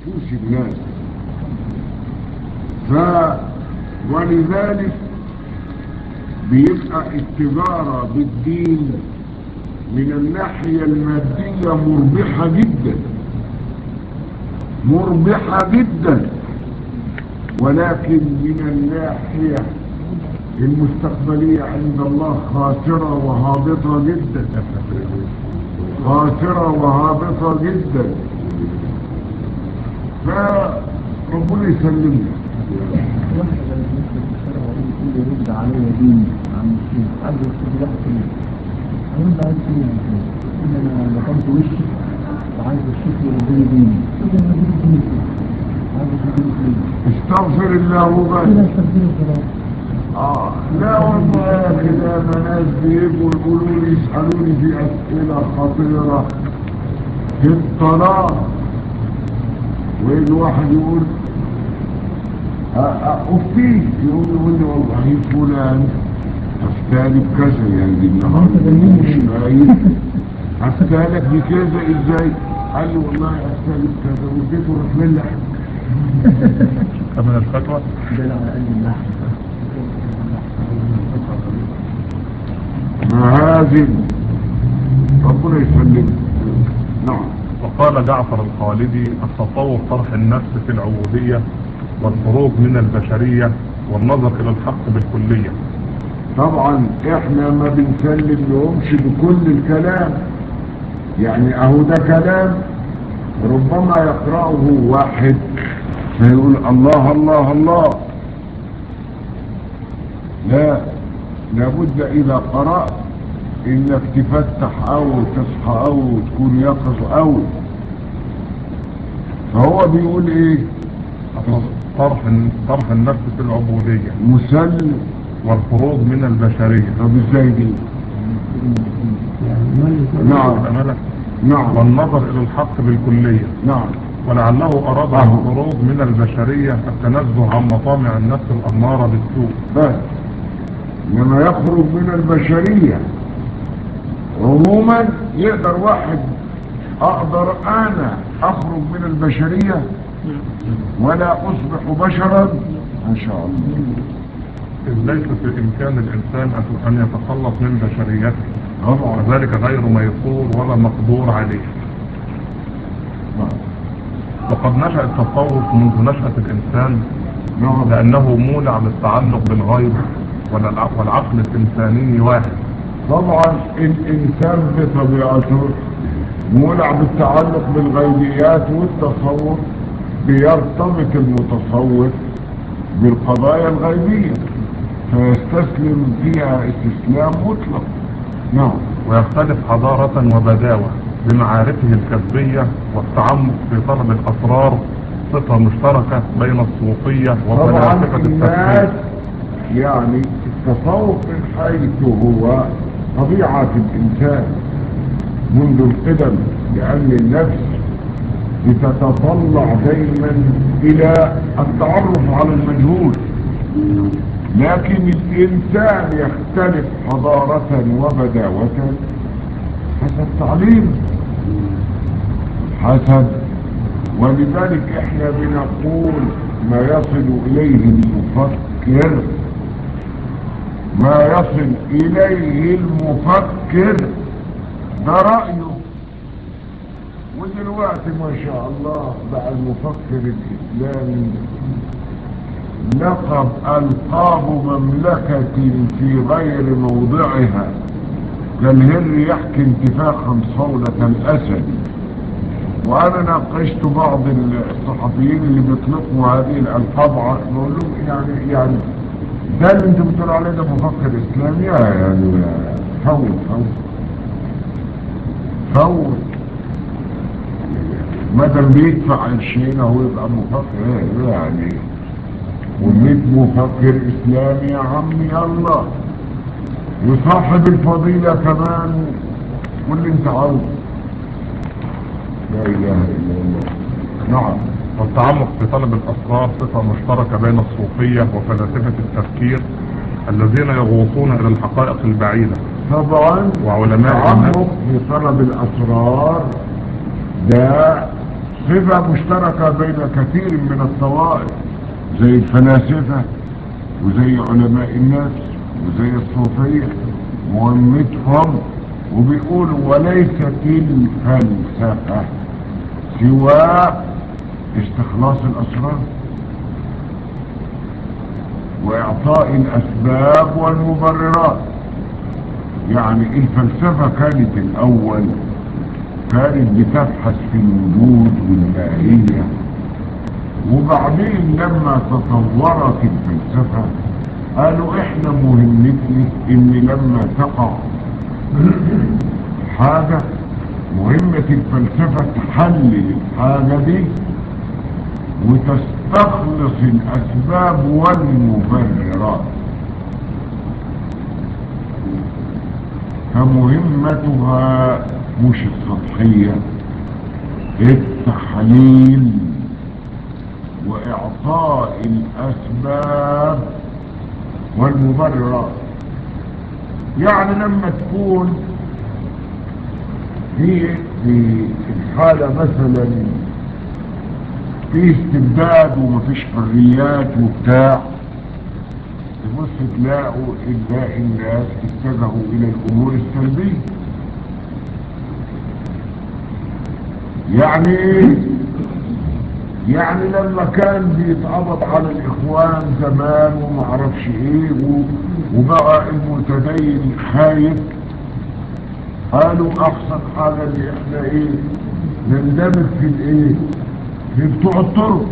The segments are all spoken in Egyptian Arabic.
نفوس الناس ف ولذلك بيبقى التجارة بالدين من الناحية المادية مربحة جدا مربحة جدا ولكن من الناحية المستقبلية عند الله خاسرة وهابطة جدا خاسرة وهابطة جدا فربنا يسلمنا واحد لما يمشي في الشارع ويقول لي رد عليا دين عن الشيخ عايز يكتب لها فلوس هرد عليه فين يقول لي انا لقمت وشي وعايز الشيخ يرضيني ديني يقول لي انا بدي ديني فلوس عايز يديني فلوس استغفر الله كده بس استخدمه خلاص آه لا والله يا أخي ده أنا ناس بيجوا يقولوا لي يسألوني في أسئلة خطيرة في الطلاق ويجي واحد يقول آه، آه، أفتيك يقول يقول لي والله فلان أفتالي بكذا يعني دي النهارده مش فايد أفتالك بكذا إزاي؟ قال لي والله أفتالي بكذا واديته رحمة الله كمان الفتوى دل على قلب اللحم مهازم ربنا يسلمك نعم وقال جعفر الخالدي التصوف طرح النفس في العبودية والخروج من البشرية والنظر إلى الحق بالكلية طبعا احنا ما بنسلم لهمش بكل الكلام يعني اهو ده كلام ربما يقرأه واحد فيقول الله الله الله لا لابد اذا قرأت انك تفتح او تصحى او تكون يقظ او فهو بيقول ايه طرح طرح النفس في العبودية مسلم والخروج من البشرية طب ازاي دي نعم أملك نعم والنظر إلى الحق بالكلية نعم ولعله أراد أهو. الخروج من البشرية التنزه عن مطامع النفس الأمارة بالسوء بس لما يخرج من البشرية عموما يقدر واحد اقدر انا اخرج من البشرية ولا اصبح بشرا ما شاء الله إذ ليس في إمكان الإنسان أن- أن يتخلص من بشريته طبعا وذلك غير ميسور ولا مقدور عليه وقد نشأ التصوف منذ نشأة الإنسان نعم لأنه مولع للتعلق بالغيب والع- والعقل الإنساني واحد طبعا الانسان بطبيعته مولع بالتعلق بالغيبيات والتصور بيرتبط المتصور بالقضايا الغيبية فيستسلم فيها استسلام مطلق نعم ويختلف حضارة وبداوة بمعارفه الكسبية والتعمق في طلب الأسرار صفة مشتركة بين الصوفية طبعا وفلاسفة الناس التفكير يعني التصوف من حيث هو طبيعة الإنسان منذ القدم لأن النفس بتتطلع دايما إلى التعرف على المجهول لكن الإنسان يختلف حضارة وبداوة حسب تعليم حسب ولذلك احنا بنقول ما يصل إليه المفكر ما يصل إليه المفكر ده رأيه ودلوقتي ما شاء الله بقى المفكر الإسلامي لقب ألقاب مملكة في غير موضعها كالهر يحكي انتفاخا صولة الأسد وأنا ناقشت بعض الصحفيين اللي بيطلقوا هذه الألقاب بقول لهم يعني يعني ده اللي انت بتقول عليه ده مفكر إسلامي يعني فوت فوت فوت ما دام بيدفع قرشين اهو يبقى مفكر ايه يعني وميت مفكر اسلامي يا عمي يلا وصاحب الفضيلة كمان واللي انت عاوزه لا اله الا الله نعم والتعمق في طلب الأسرار صفة مشتركة بين الصوفية وفلاسفة التفكير الذين يغوصون إلى الحقائق البعيدة طبعا وعلماء التعمق في طلب الاسرار ده صفة مشتركة بين كثير من الطوائف زي الفلاسفة وزي علماء النفس وزي الصوفية مهمتهم وبيقولوا وليست الفلسفة سوى استخلاص الأسرار وإعطاء الأسباب والمبررات يعني الفلسفة كانت الأول كانت بتبحث في الوجود والماهية وبعدين لما تطورت الفلسفة قالوا احنا مهمتنا ان لما تقع حاجة مهمة الفلسفة تحلل الحاجة دي وتستخلص الاسباب والمبررات فمهمتها مش السطحية التحليل واعطاء الاسباب والمبررات يعني لما تكون في في الحالة مثلا في استبداد ومفيش حريات وبتاع تبص تلاقوا باقي الناس اتجهوا الى الامور السلبية يعني ايه يعني لما كان بيتقبض على الاخوان زمان ومعرفش ايه و- وبقى المتدين خايف قالوا احسن حاجة اللي احنا ايه نندمج في الايه في بتوع الطرق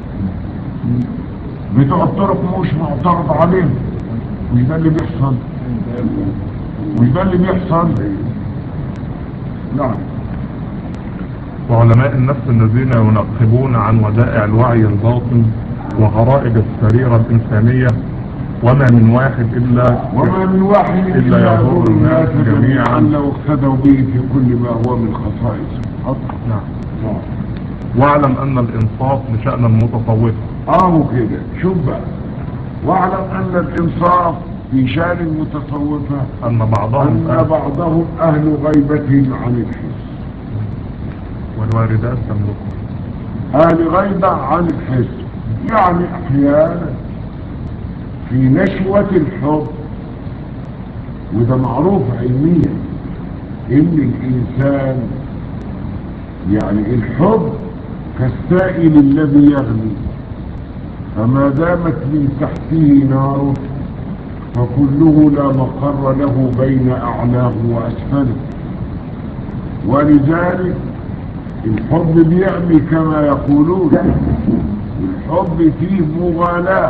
بتوع الطرق مش معترض عليهم مش ده اللي بيحصل مش ده اللي بيحصل نعم وعلماء النفس الذين ينقبون عن ودائع الوعي الباطن وغرائب السريرة الإنسانية وما من واحد إلا وما من واحد إلا يضر الناس جميعا. لو اقتدوا به في كل ما هو من خصائص نعم واعلم أن الإنصاف لشأن المتصوفة اه كده شوف بقى واعلم ان الانصاف في شان المتصوفة أن بعضهم ان أهل بعضهم اهل غيبة عن الحس والواردات تملكه اهل غيبة عن الحس يعني احيانا في نشوة الحب وده معروف علميا ان الانسان يعني الحب كالسائل الذي يغلي فما دامت من تحته نار فكله لا مقر له بين اعلاه واسفله ولذلك الحب بيعمي كما يقولون الحب فيه مغالاة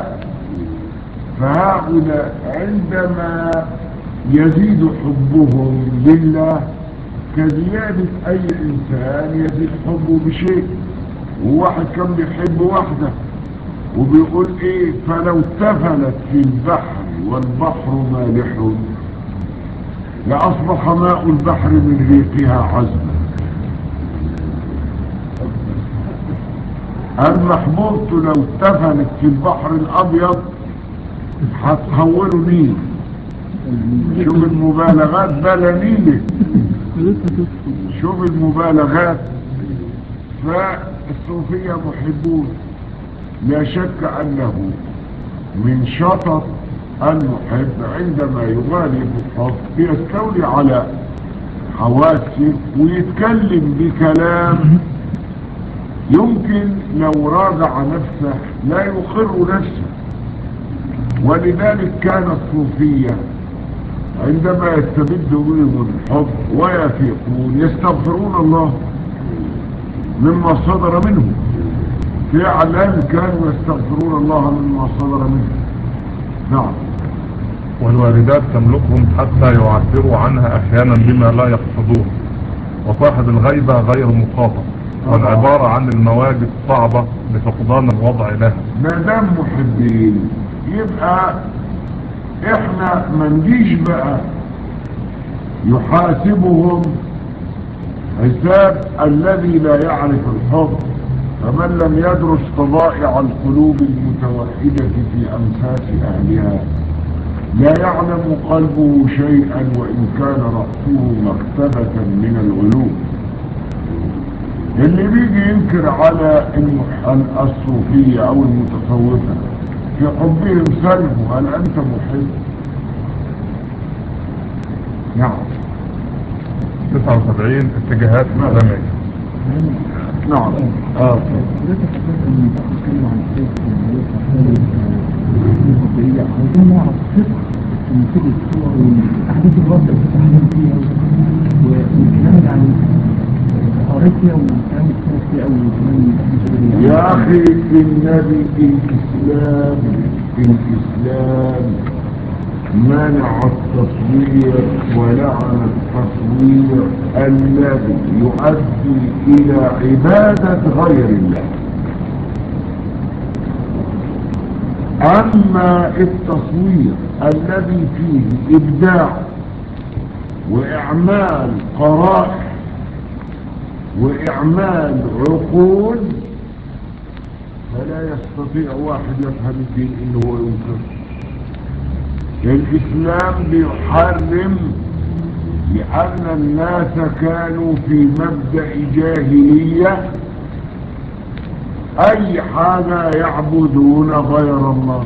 فهؤلاء عندما يزيد حبهم لله كزيادة اي انسان يزيد حبه بشيء وواحد كان بيحب واحدة وبيقول ايه فلو تفلت في البحر والبحر مالح لأصبح ماء البحر من ريقها عذبا المحبوبة لو اتفلت في البحر الأبيض هتحوله نيل شوف المبالغات بلا نيل شوف المبالغات فالصوفية محبون لا شك أنه من شطط المحب عندما يغالي بالحب يستولي على حواسه ويتكلم بكلام يمكن لو راجع نفسه لا يقر نفسه ولذلك كان الصوفية عندما يستبد بهم الحب ويفيقون يستغفرون الله مما صدر منهم فعلا كانوا يستغفرون الله مما صدر منهم نعم والواردات تملكهم حتى يعبروا عنها احيانا بما لا يقصدون وصاحب الغيبة غير مخاطب والعبارة عن المواجد صعبة لفقدان الوضع لها ما دام محبين يبقى احنا ما نجيش بقى يحاسبهم حساب الذي لا يعرف الحب فمن لم يدرس طبائع القلوب المتوحدة في أمساس أهلها لا يعلم قلبه شيئا وإن كان رأسه مكتبة من العلوم اللي بيجي ينكر على الم- الصوفية او المتصوفة في حبهم سلبه هل انت محب نعم 79 اتجاهات اسلاميه نعم اه حضرتك اساسا لما بتتكلم عن الشيخ الصوفية عايزين نعرف صدق من كل الصور والاحاديث الرد اللي بتتكلم فيها والكلام يعني قريت فيها وكلام كتير فيها قوي وكمان يا اخي النبي الاسلام الاسلام منع التصوير ولعن التصوير الذي يؤدي الى عبادة غير الله اما التصوير الذي فيه ابداع واعمال قرائح واعمال عقول فلا يستطيع واحد يفهم الدين انه هو ينكر الاسلام بيحرم لان الناس كانوا في مبدأ جاهلية اي حاجة يعبدون غير الله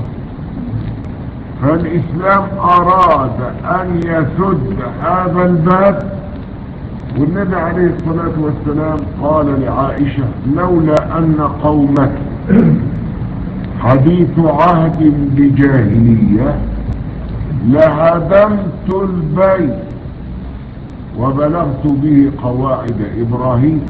فالاسلام اراد ان يسد هذا الباب والنبي عليه الصلاة والسلام قال لعائشة لولا ان قومك حديث عهد بجاهلية لهدمت البيت وبلغت به قواعد ابراهيم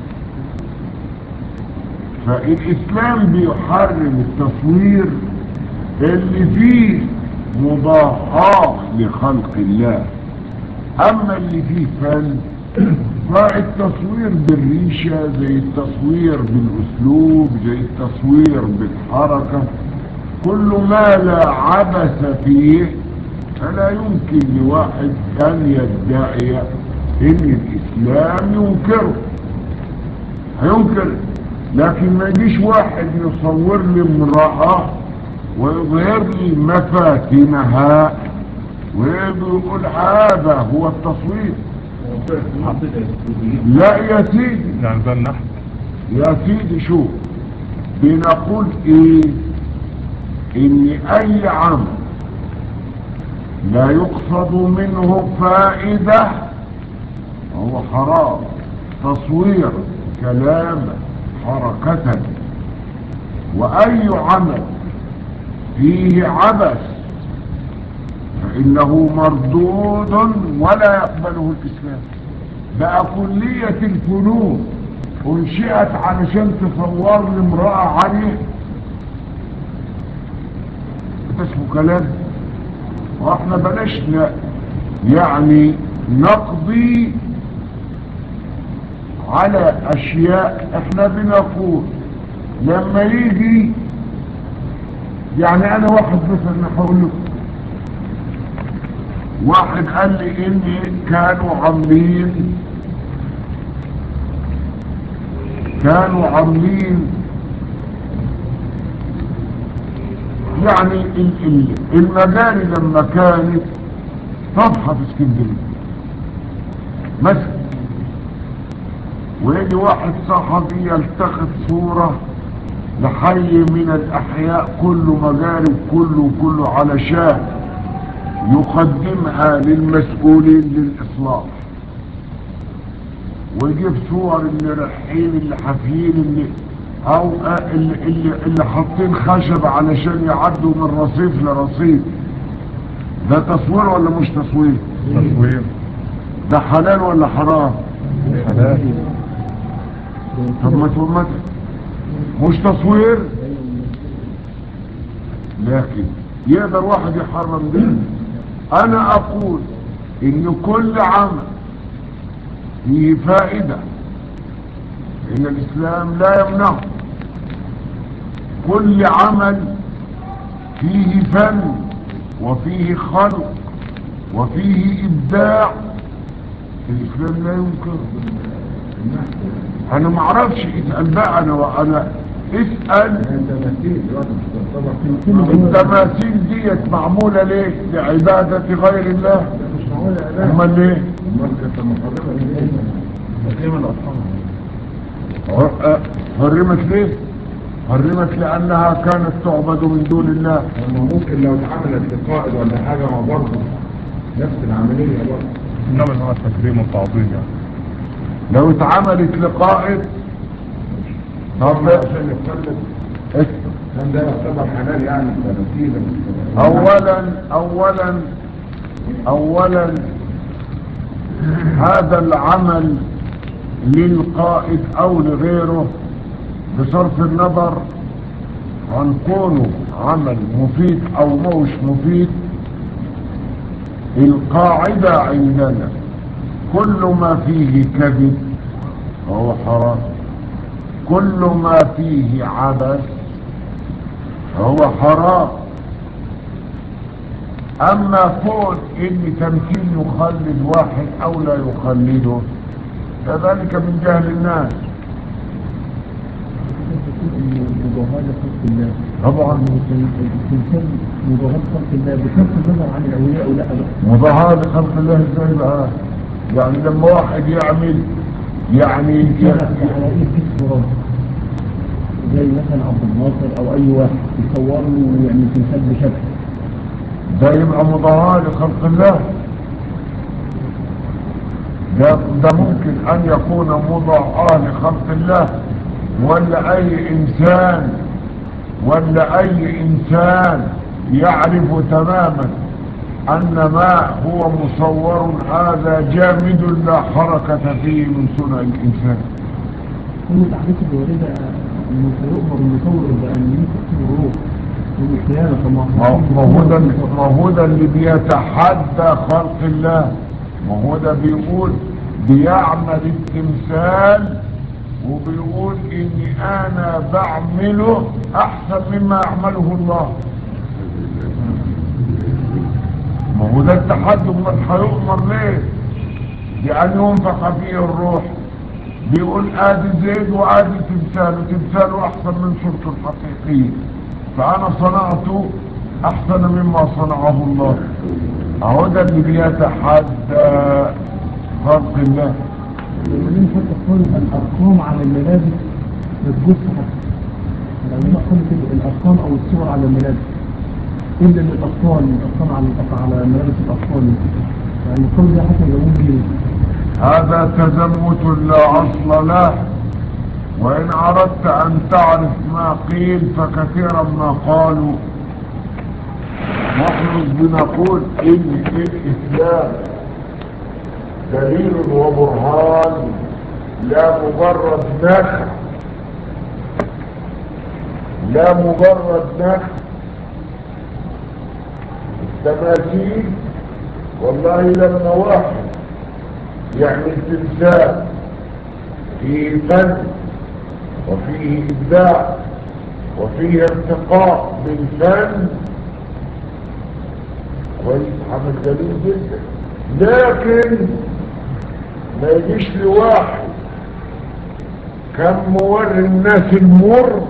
فالاسلام بيحرم التصوير اللي فيه مضاهاة لخلق الله اما اللي فيه فن فالتصوير بالريشة زي التصوير بالاسلوب زي التصوير بالحركة كل ما لا عبث فيه فلا يمكن لواحد ان يدعي ان الاسلام ينكره هينكر لكن ما يجيش واحد يصور لي امرأة ويظهر لي مفاتنها ويقول هذا هو التصوير لا يا سيدي يعني ده النحت يا سيدي شوف بنقول ايه ان اي عمل لا يقصد منه فائدة هو حرام تصوير كلام حركة واي عمل فيه عبث فانه مردود ولا يقبله الاسلام بقى كلية الفنون انشئت علشان تصور لامرأة عليه ده اسمه كلام واحنا بلاش ن- يعني نقضي على اشياء احنا بنقول لما يجي يعني انا واحد مثلا هقول لكم واحد قال لي ان كانوا عاملين كانوا عاملين يعني ال- ال- المجاري لما كانت صفحة في اسكندرية مثلا ويجي واحد صحفي يلتقط صورة لحي من الأحياء كله مجاري كله كله علشان يقدمها للمسؤولين للإصلاح ويجيب صور اللي رايحين اللي حافيين اللي او آه اللي, اللي, اللي حاطين خشب علشان يعدوا من رصيف لرصيف ده تصوير ولا مش تصوير تصوير ده حلال ولا حرام حلال طب ما تقول مثلا مش تصوير لكن يقدر واحد يحرم ده انا اقول ان كل عمل فيه فائدة ان الاسلام لا يمنعه كل عمل فيه فن وفيه خلق وفيه ابداع الاسلام لا ينكره انا ما اعرفش اسال بقى انا وانا اسال التماثيل ديت معموله ليه لعباده غير الله امال ليه ع- حرمت ليه حرمت لانها كانت تعبد من دون الله لما ممكن لو اتعملت لقائد ولا حاجة ما برضه نفس العملية برضه انما هو تكريم وتعظيم يعني لو اتعملت لقائد طب عشان نتكلم اسمع كان ده يعتبر حلال يعني كنتيجة من- اولا اولا اولا هذا العمل للقائد او لغيره بصرف النظر عن كونه عمل مفيد او مش مفيد القاعدة عندنا كل ما فيه كذب فهو حرام كل ما فيه عبث فهو حرام اما كون ان تمثيل يخلد واحد او لا يخلده فذلك من جهل الناس مجاهدة خلق الله طبعا التمثال مجاهدة خلق الله بصرف النظر عن الأولياء ولا لا مظاهرة خلق الله ازاي بقى يعني لما واحد يعمل يعني على ايه كسب رب زي مثلا عبد الناصر او اي واحد يصور له ويعمل تمثال بشكل ده يبقى مظاهرة خلق الله ده, ده ممكن ان يكون مضاعاه لخلق الله ولا اي انسان ولا اي انسان يعرف تماما ان ما هو مصور هذا جامد لا حركة فيه من صنع الانسان كل الاحاديث الوارده انه سيؤمر المصور بان يكتب الروح والخيانه طبعا ما ما هو ده ما هو ده اللي بيتحدى خلق الله ما هو ده بيقول بيعمل التمثال وبيقول اني انا بعمله احسن مما يعمله الله ما هو ده التحدي من هيؤمر ليه بان ينفخ فيه الروح بيقول ادي زيد وادي تمثاله تمثاله احسن من صورته الحقيقيه فانا صنعته احسن مما صنعه الله اهو ده اللي بيتحدى خلق الله وبعدين حتى قول الارقام على الملابس ما تجوز حتى لو قول كده الارقام او الصور على الملابس الا للاطفال الارقام على على ملابس الاطفال يعني القول ده حتى لو ممكن هذا تزمت لا اصل له وان اردت ان تعرف ما قيل فكثيرا ما قالوا نحن بنقول ان الاسلام دليل وبرهان لا مجرد نخل لا مجرد نخل التماثيل والله لما واحد يعمل تمثال فيه فن وفيه ابداع وفيه ارتقاء بالفن كويس عمل جميل جدا لكن ما يجيش لواحد كان موري الناس المر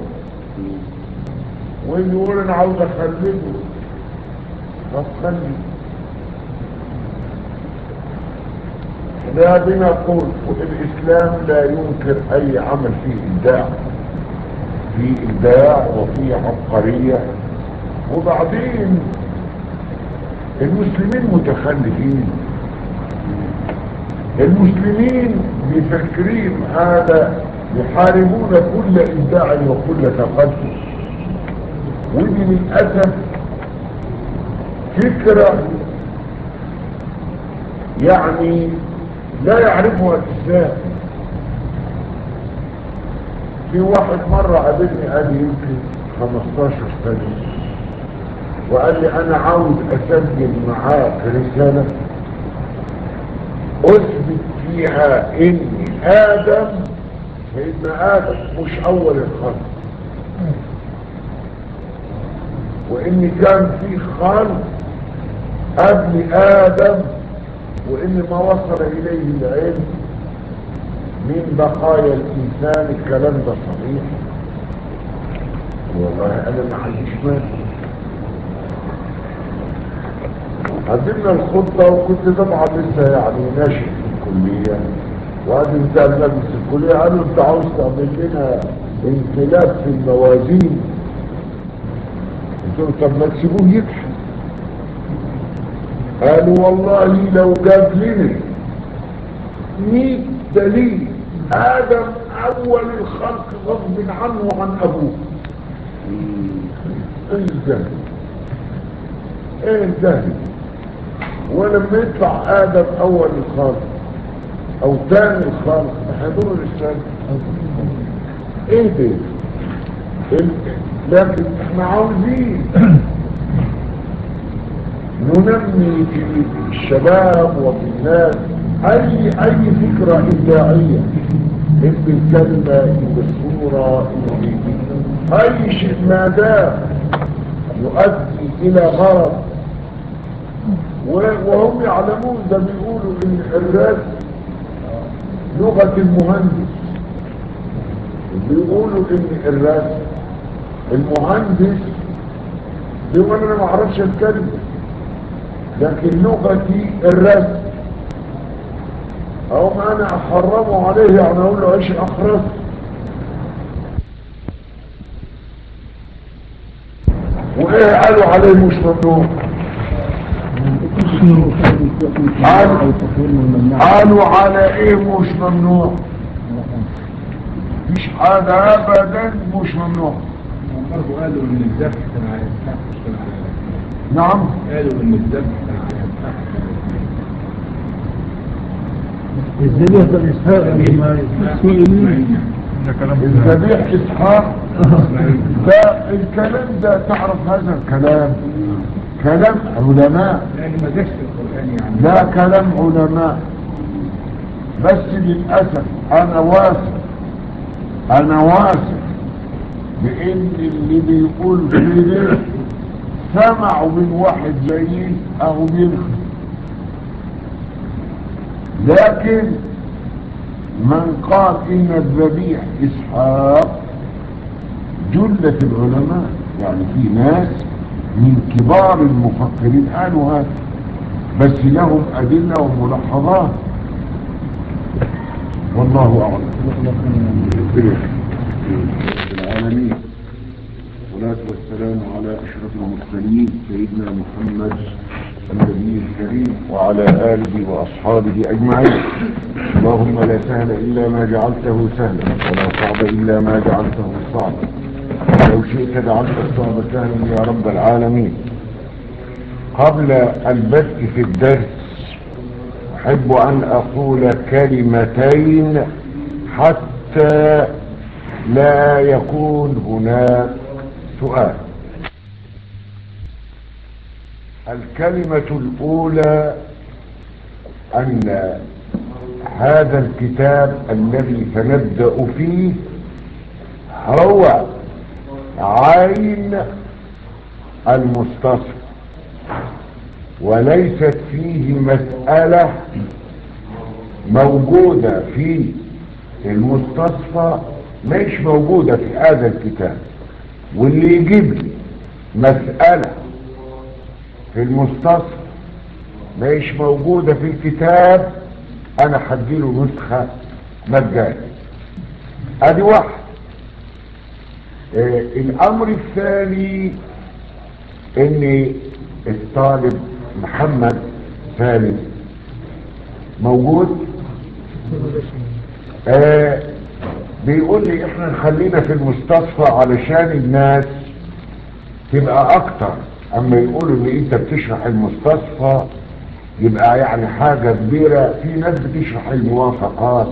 ويجي يقول انا عاوز اخلده طب خلي لا بنقول الاسلام لا ينكر اي عمل فيه ابداع فيه ابداع وفيه عبقريه وبعدين المسلمين متخلفين المسلمين بفكرهم هذا يحاربون كل ابداع وكل تقدم ودي للاسف فكره يعني لا يعرفها الاسلام في واحد مرة قابلني قال لي يمكن 15 سنة وقال لي انا عاوز اسجل معاك رسالة اثبت فيها ان ادم سيدنا ادم مش اول الخلق وان كان في خلق قبل ادم وان ما وصل اليه العلم من بقايا الانسان الكلام ده صحيح والله انا ما عنديش مانع قدمنا الخطة وكنت طبعا لسه يعني ناشئ في الكلية وادي بتاع مجلس الكلية قالوا انت عاوز تعمل لنا انقلاب في الموازين قلت له طب ما تسيبوه يكحل قالوا والله لو جاب لنا 100 دليل ادم اول الخلق غصب عنه وعن ابوه ايه ده ايه ده ولما يطلع ادم اول الخلق او ثاني الخلق هيضر الانسان ايه ده ال- لكن احنا عاوزين ننمي في الشباب وفي الناس اي اي فكرة ابداعية ان بالكلمة ان بالصورة ان بال- اي شيء ما دام يؤدي الى غرض و- وهم يعلمون ده بيقولوا ان الرسم لغة المهندس بيقولوا ان الرسم المهندس بيقول انا ما اعرفش اتكلم لكن لغتي الرسم او ما انا احرمه عليه يعني اقول له ايش اخرس وايه قالوا عليه مش ممنوع او تكوين ممنوع قالوا على ايه مش ممنوع مش حاجة ابدا مش ممنوع برضه قالوا ان الذبح كان على السحر مش كان على نعم قالوا ان الذبح كان على السحر الذبيح ده اسحاق لما سئل ده كلام الذبيح اسحاق ده الكلام ده تعرف هذا الكلام كلام علماء يعني ما جاش في القران يعني لا كلام علماء بس للأسف أنا واثق أنا واثق بإن اللي بيقول كده سمعوا من واحد زيي أو بيلخي لكن من قال إن الذبيح إسحاق جلة العلماء يعني في ناس من كبار المفكرين قالوا هذا بس لهم أدلة وملاحظات والله أعلم العالمين والصلاة والسلام على أشرف المرسلين سيدنا محمد النبي الكريم وعلى آله وأصحابه أجمعين اللهم لا سهل إلا ما جعلته سهلا ولا صعب إلا ما جعلته صعبا لو شئت جعلت الصعب سهلا يا رب العالمين قبل البث في الدرس أحب أن أقول كلمتين حتى لا يكون هناك سؤال الكلمة الأولى أن هذا الكتاب الذي سنبدأ فيه هو عين المستصف وليست فيه مسألة موجودة في المستصفى مش موجودة في هذا الكتاب واللي يجيب لي مسألة في المستصفى مش موجودة في الكتاب انا هديله نسخة مجاني ادي واحد آه الامر الثاني ان الطالب محمد سالم موجود آه بيقول لي احنا نخلينا في المستصفى علشان الناس تبقى اكتر اما يقولوا ان انت بتشرح المستصفى يبقى يعني حاجة كبيرة في ناس بتشرح الموافقات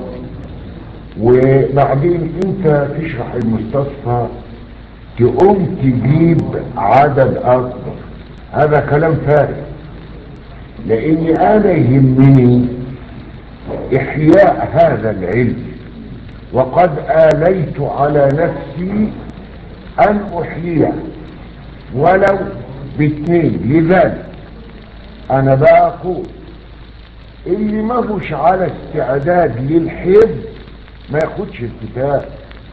وبعدين انت تشرح المستصفى تقوم تجيب عدد اكبر هذا كلام فارغ لاني انا يهمني احياء هذا العلم وقد آليت على نفسي ان احييه ولو باثنين لذلك انا بقول اللي ما هوش على استعداد للحفظ ما ياخدش الكتاب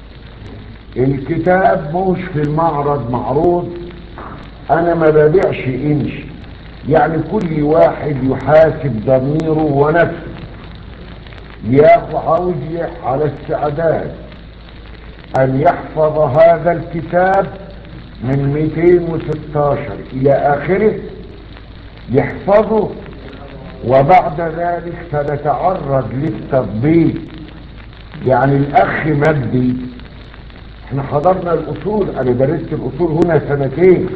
الكتاب مش في المعرض معروض انا ما ببيعش انش يعني كل واحد يحاسب ضميره ونفسه ياخد عاوز يح- على استعداد ان يحفظ هذا الكتاب من 216 الى اخره يحفظه وبعد ذلك سنتعرض للتطبيق يعني الاخ مجدي احنا حضرنا الاصول انا درست الاصول هنا سنتين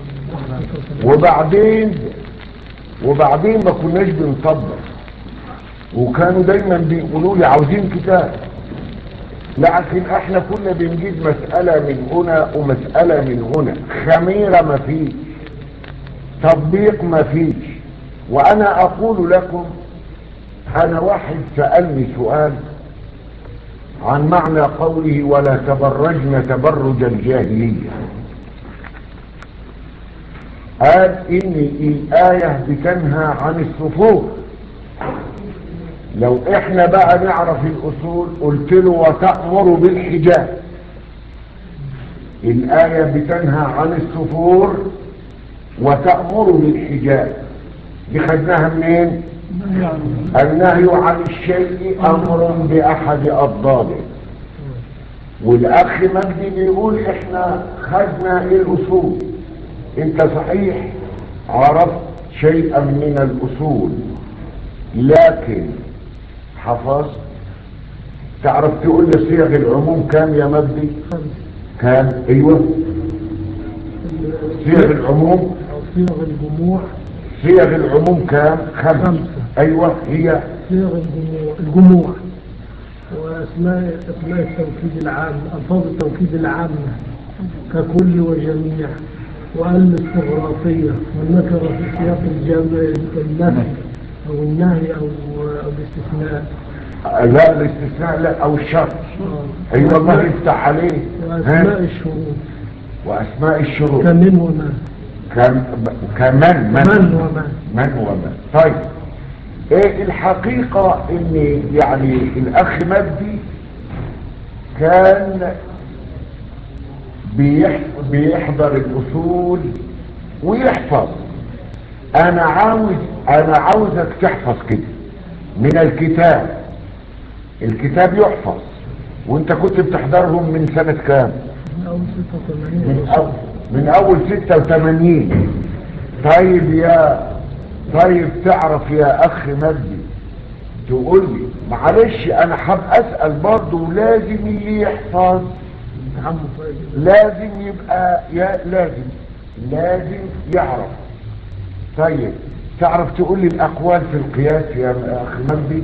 وبعدين وبعدين ما كناش بنطبق وكانوا دايما بيقولوا لي عاوزين كتاب لكن احنا كنا بنجيب مسألة من هنا ومسألة من هنا خميرة ما فيش تطبيق ما فيش وانا اقول لكم انا واحد سألني سؤال عن معنى قوله ولا تبرجن تبرج الجاهلية قال ان الآية بتنهى عن الصفوف لو احنا بقى نعرف الاصول قلت له وتأمر بالحجاب الآية بتنهى عن السفور وتأمر بالحجاب دي خدناها منين النهي عن الشيء امر باحد اضداده والاخ مجدي بيقول احنا خدنا الاصول انت صحيح عرفت شيئا من الاصول لكن حفظت تعرف تقول لي صيغ العموم كام يا مجدي كام ايوه صيغ العموم أو صيغ الجموع صيغ العموم كام خمس خمسة. ايوه هي صيغ الجموع الجموع وأسماء أسماء التوكيد العام ألفاظ التوكيد العامة ككل وجميع وأل الاستغراقية والنكرة في سياق الجمع النفي أو النهي أو أو الاستثناء لا الاستثناء لا او الشرط آه. اي والله يفتح عليه وأسماء ها؟ الشروط واسماء الشروط كمن وما كم كمن من من وما من ومن طيب ايه الحقيقة ان يعني الاخ مجدي كان بيح- بيحضر الاصول ويحفظ انا عاوز انا عاوزك تحفظ كده من الكتاب الكتاب يحفظ وانت كنت بتحضرهم من سنة كام من أول من 86 أول من اول 86 طيب يا طيب تعرف يا اخ مجدي تقول لي معلش انا حاب اسال برضه لازم اللي يحفظ عم فايد لازم يبقى يا لازم لازم يعرف طيب تعرف تقول لي الاقوال في القياس يا اخ مجدي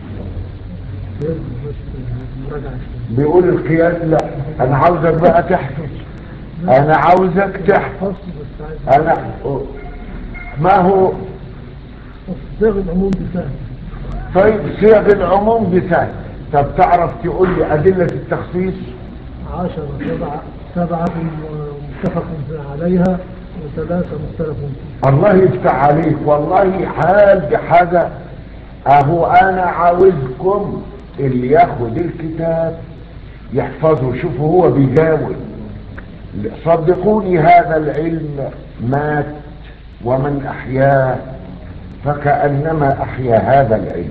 مراجعة شوية. بيقول القياس لا انا عاوزك بقى تحفظ انا عاوزك تحفظ بس عايز انا ما هو صيغ العموم بسهل طيب صيغ العموم بسهل طب تعرف تقول لي ادله التخصيص عشرة سبعة سبعة متفق عليها وثلاثة مختلف فيها الله يفتح عليك والله حال بحاجه اهو انا عاوزكم اللي ياخد الكتاب يحفظه شوفوا هو بيجاوب صدقوني هذا العلم مات ومن احياه فكانما احيا هذا العلم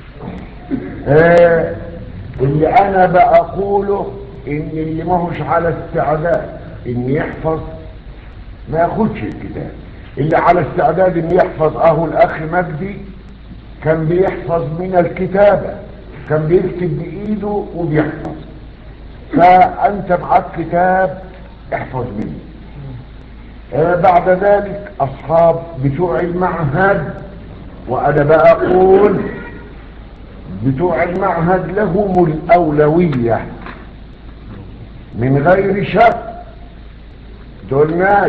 آه اللي انا بقوله ان اللي ماهوش على استعداد ان يحفظ ما ياخدش الكتاب اللي على استعداد ان يحفظ اهو الاخ مجدي كان بيحفظ من الكتابة كان بيكتب بايده وبيحفظ فانت معاك كتاب احفظ منه آه بعد ذلك اصحاب بتوع المعهد وانا بقول بتوع المعهد لهم الاولوية من غير شك دول ناس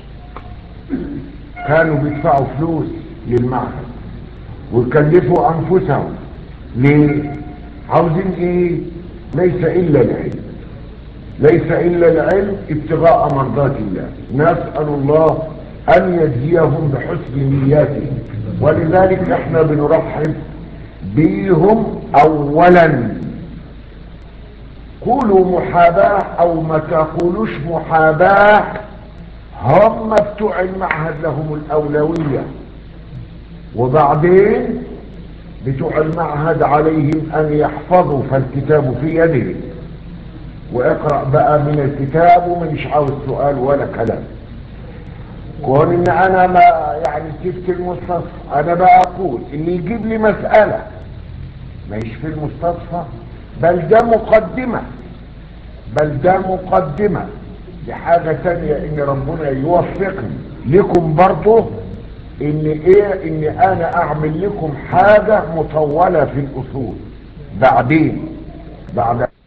كانوا بيدفعوا فلوس للمعهد ويكلفوا انفسهم ليه عاوزين ايه ليس الا العلم ليس الا العلم ابتغاء مرضات الله نسال الله ان يجزيهم بحسن نياتهم ولذلك احنا بنرحب بيهم اولا قولوا محاباه او ما تقولوش محاباه هم بتوع المعهد لهم الاولويه وبعدين بتوع المعهد عليهم ان يحفظوا فالكتاب في يده واقرأ بقى من الكتاب ومش عاوز سؤال ولا كلام كون ان انا ما يعني سبت المستصفى انا بقى اقول اللي يجيب لي مسألة مش في المستصفى بل ده مقدمة بل ده مقدمة لحاجة تانية ان ربنا يوفقني لكم برضه ان ايه ان انا اعمل لكم حاجة مطولة في الاصول بعدين بعد